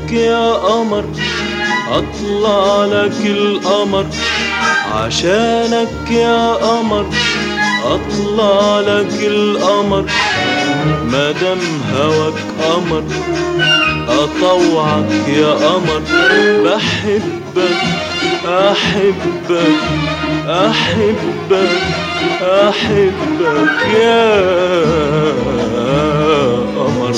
عشانك يا قمر اطلع لك القمر عشانك يا قمر اطلع لك القمر مادام هواك قمر اطوعك يا قمر بحبك احبك احبك احبك يا قمر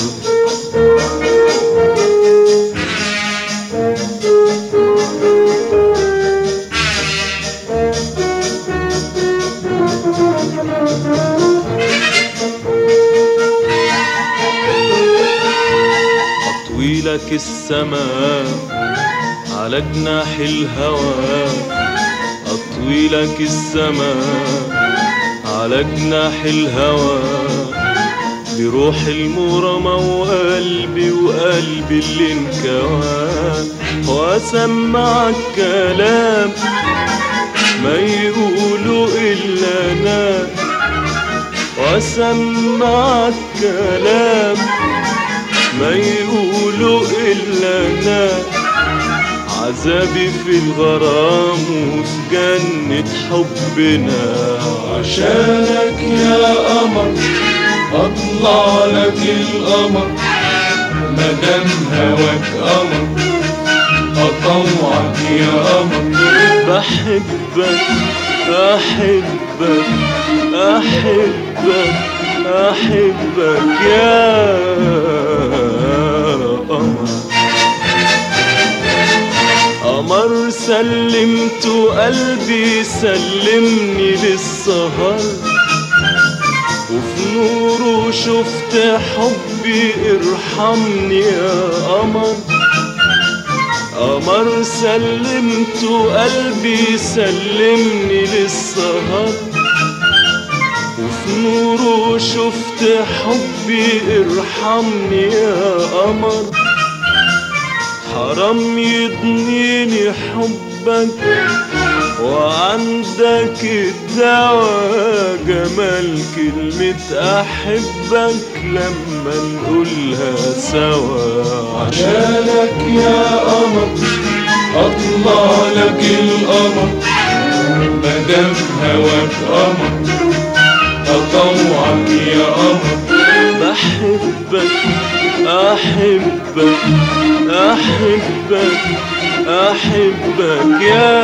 اطوي لك السماء على جناح الهوى اطوي لك السماء على جناح الهوى بروح المرمى وقلبي وقلبي اللي انكوى واسمعك كلام ما يقولوا الا انا واسمعك كلام ما يقولوا الا انا عذابي في الغرام وفي جنة حبنا عشانك يا قمر اطلع لك القمر مدام هواك قمر اطوعك يا قمر بحبك احبك احبك احبك يا قمر قمر سلمت قلبي سلمني للسهر وفي نوره شفت حبي ارحمني يا قمر قمر سلمت قلبي سلمني للسهر وفي نوره شفت حبي ارحمني يا قمر حرام يضنيني حبك وعندك الدواء جمال كلمة أحبك لما نقولها سوا عشانك يا قمر أطلع لك القمر مدام هواك قمر أطوعك يا قمر بحبك أحبك أحبك أحبك يا